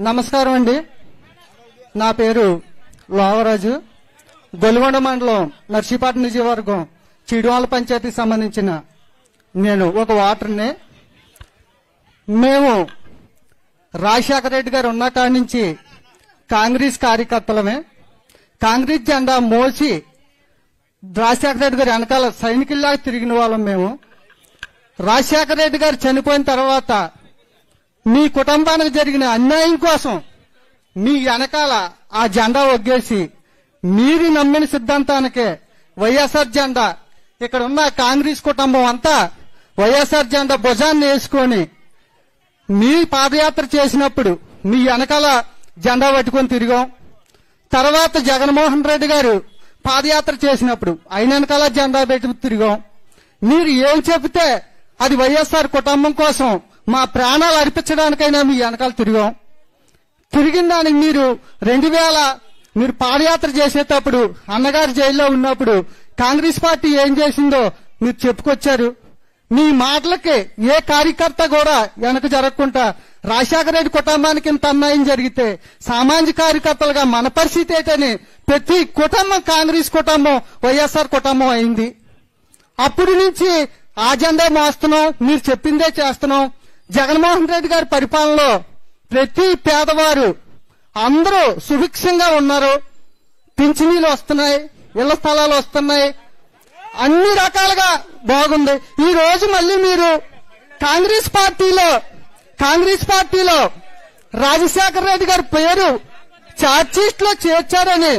నమస్కారం అండి నా పేరు లోవరాజు గొలుగొండ మండలం నర్సీపాటి నియోజకవర్గం చిడివాళ్ళ పంచాయతీకి సంబంధించిన నేను ఒక వాటర్ని మేము రాజశేఖర రెడ్డి గారు ఉన్న కాడి నుంచి కాంగ్రెస్ కార్యకర్తలమే కాంగ్రెస్ జెండా మోసి రాజశేఖర రెడ్డి గారు వెనకాల సైనికుల్లాగా తిరిగిన వాళ్ళం మేము రాజశేఖర రెడ్డి గారు చనిపోయిన తర్వాత మీ కుటుంబానికి జరిగిన అన్యాయం కోసం మీ వెనకాల ఆ జెండా ఒగ్గేసి మీరు నమ్మిన సిద్ధాంతానికే వైఎస్ఆర్ జెండా ఇక్కడ ఉన్న కాంగ్రెస్ కుటుంబం అంతా వైఎస్ఆర్ జెండా భుజాన్ని వేసుకొని మీ పాదయాత్ర చేసినప్పుడు మీ వెనకాల జెండా పట్టుకొని తిరిగాం తర్వాత జగన్మోహన్ రెడ్డి గారు పాదయాత్ర చేసినప్పుడు ఆయన వెనకాల జెండా పెట్టి తిరిగాం మీరు ఏం చెబితే అది వైఎస్ఆర్ కుటుంబం కోసం మా ప్రాణాలు అర్పించడానికైనా మీ వెనకాల తిరిగాం తిరిగిన దానికి మీరు రెండు వేల మీరు పాదయాత్ర చేసేటప్పుడు అన్నగారు జైల్లో ఉన్నప్పుడు కాంగ్రెస్ పార్టీ ఏం చేసిందో మీరు చెప్పుకొచ్చారు మీ మాటలకి ఏ కార్యకర్త కూడా వెనక జరగకుండా రాజశేఖర రెడ్డి కుటుంబానికి ఇంత అన్యాయం జరిగితే సామాజిక కార్యకర్తలుగా మన పరిస్థితి ఏంటని ప్రతి కుటుంబం కాంగ్రెస్ కుటుంబం వైఎస్ఆర్ కుటుంబం అయింది అప్పటి నుంచి ఆ జెండా మోస్తున్నాం మీరు చెప్పిందే చేస్తున్నాం జగన్మోహన్ రెడ్డి గారి పరిపాలనలో ప్రతి పేదవారు అందరూ సుభిక్షంగా ఉన్నారు పింఛనీలు వస్తున్నాయి ఇళ్ల స్థలాలు వస్తున్నాయి అన్ని రకాలుగా బాగుంది ఈ రోజు మళ్ళీ మీరు కాంగ్రెస్ పార్టీలో కాంగ్రెస్ పార్టీలో రాజశేఖర రెడ్డి గారి పేరు చార్జ్షీట్ లో చేర్చారని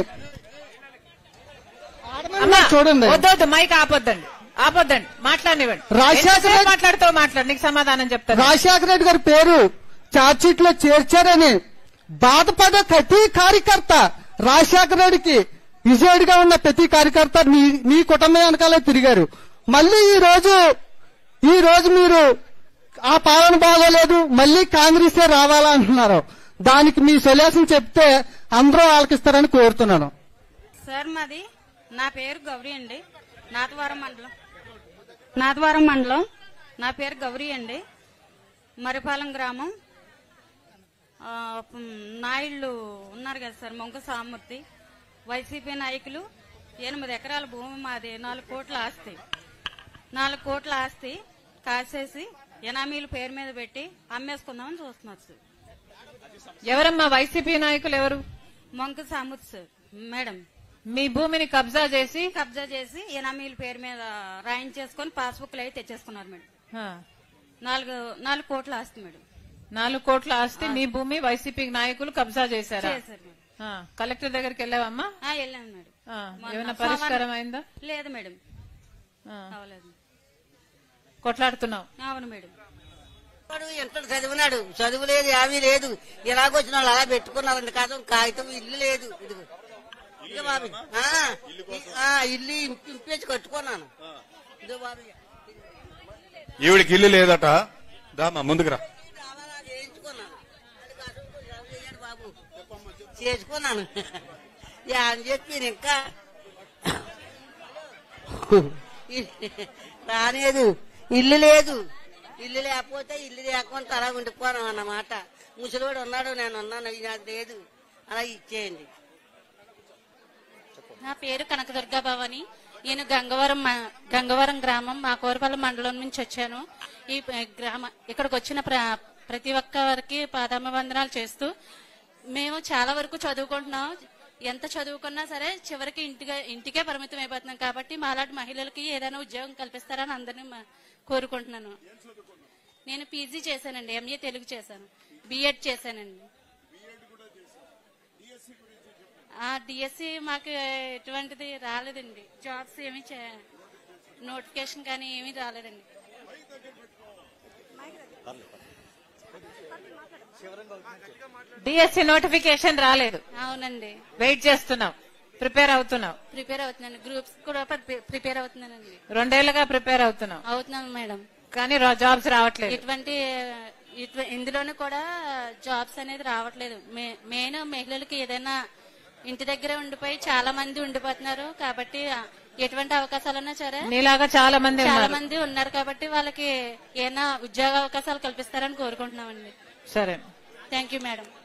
అమ్మా, చూడండి వద్దొద్దు మైక్ ఆపొద్దండి ఆపొద్దండి మాట్లాడినివ్వండి రాజశేఖర ఎంతసేపు రెడ్డి- మాట్లాడుతూ మాట్లాడు నీకు సమాధానం చెప్తాను రాజశేఖర రెడ్డి గారి పేరు చార్జ్షీట్ లో చేర్చారని బాధపడే ప్రతి కార్యకర్త రాజశేఖర రెడ్డికి విజయుడిగా ఉన్న ప్రతి కార్యకర్త మీ మీ కుటుంబం వెనకాలే తిరిగారు మళ్ళీ ఈ రోజు ఈ రోజు మీరు ఆ పాలన బాగోలేదు మళ్ళీ కాంగ్రెసే రావాలా అంటున్నారు దానికి మీ సొల్యూషన్ చెప్తే అందరూ ఆలకిస్తారని కోరుతున్నాను సార్ మాది నా పేరు గౌరీ అండి నాతవరం మండలం నాతవరం మండలం నా పేరు గౌరీ అండి మరిపాలెం గ్రామం ఆ, మ్, నాయుళ్ళు ఉన్నారు కదా సార్ మొంక సామూర్తి వైసీపీ నాయకులు ఎనిమిది ఎకరాల భూమి మాది నాలుగు కోట్ల ఆస్తి నాలుగు కోట్ల ఆస్తి కాసేసి ఎనామీల పేరు మీద పెట్టి అమ్మేసుకుందామని చూస్తున్నారు సార్ ఎవరమ్మా వైసీపీ నాయకులు ఎవరు మొంక సామూర్తి సార్ మేడం మీ భూమిని కబ్జా చేసి కబ్జా చేసి ఎనామీల పేరు మీద రాయించేసుకొని పాస్బుక్లు అయితే తెచ్చేసుకున్నారు మేడం ఆ, నాలుగు నాలుగు కోట్ల ఆస్తి మేడం నాలుగు కోట్ల ఆస్తి మీ భూమి వైసీపీ నాయకులు కబ్జా చేశారా చేశారు మేడం ఆ, కలెక్టర్ దగ్గరికి వెళ్ళావమ్మా ఆ, వెళ్ళాను మేడం ఆ, మొన్న ఏమైనా సోమవారం- పరిష్కారం అయిందా లేదు మేడం ఆ, అవలేదు కొట్లాడుతున్నావు అవును మేడం వాడు ఎంత చదివినాడు చదువు లేదు ఏమీ లేదు ఇలాగొచ్చిన వాళ్ళు అలా పెట్టుకున్నారండి కాదు కాగితం ఇల్లు లేదు ఇదిగో ఇదిగో బాబు ఆ, ఇ- ఆ, ఇల్లు ఇంపి- ఇంపేసి కట్టుకున్నాను ఇదిగో బాబు ఈవిడికి ఇల్లు లేదట దామా ముందుకు రా రావాలా చేయించుకున్నాను అది కాదు, ఎవరు చేయండి బాబు చేసుకున్నాను అని చెప్పి నేను ఇంకా రాలేదు ఇల్లు లేదు ఇల్లు లేకపోతే ఇల్లు లేకుండా అలా ఉండిపోను అన్నమాట ముసలివాడు ఉన్నాడు నేను ఉన్నాను ఇది నాకు లేదు అలా ఇచ్చేయండి నా పేరు కనకదుర్గ భవాని నేను గంగవరం మ- గంగవరం గ్రామం మా కోరపల్లి మండలం నుంచి వచ్చాను ఈ ప- గ్రామ ఇక్కడికి వచ్చిన ప్ర- ప్రతి ఒక్కరికి పాదాభివందనాలు చేస్తూ మేము చాలా వరకు చదువుకుంటున్నాం ఎంత చదువుకున్నా సరే చివరికి ఇంటిగా ఇంటికే పరిమితం అయిపోతున్నాం కాబట్టి మాలాంటి మహిళలకి ఏదైనా ఉద్యోగం కల్పిస్తారని అందరినీ మ- కోరుకుంటున్నాను నేను పీజీ చేశానండి ఎంఏ తెలుగు చేశాను బిఎడ్ చేశానండి ఆ డిఎస్సి మాకు ఎటువంటిది రాలేదండి జాబ్స్ ఏమి నోటిఫికేషన్ కానీ ఏమీ రాలేదండి డిఎస్సి నోటిఫికేషన్ రాలేదు అవునండి వెయిట్ చేస్తున్నావు ప్రిపేర్ అవుతున్నావు ప్రిపేర్ అవుతున్నాను గ్రూప్స్ కూడా ప్రి- ప్రిపేర్ అవుతున్నానండి రెండేళ్లుగా ప్రిపేర్ అవుతున్నావు అవుతున్నాను మేడం కానీ రా- జాబ్స్ రావట్లేదు ఇటువంటి ఇటు- ఇందులోనూ కూడా జాబ్స్ అనేది రావట్లేదు మే- మెయిన్ మహిళలకి ఏదైనా ఇంటి దగ్గర ఉండిపోయి చాలా మంది ఉండిపోతున్నారు కాబట్టి ఎటువంటి అవకాశాలున్నా సరే నీలాగా చాలా మంది చాలా ఉన్నారు మంది ఉన్నారు కాబట్టి వాళ్ళకి ఏమైనా ఉద్యోగ అవకాశాలు కల్పిస్తారని కోరుకుంటున్నామండి సరే థ్యాంక్ యూ మేడం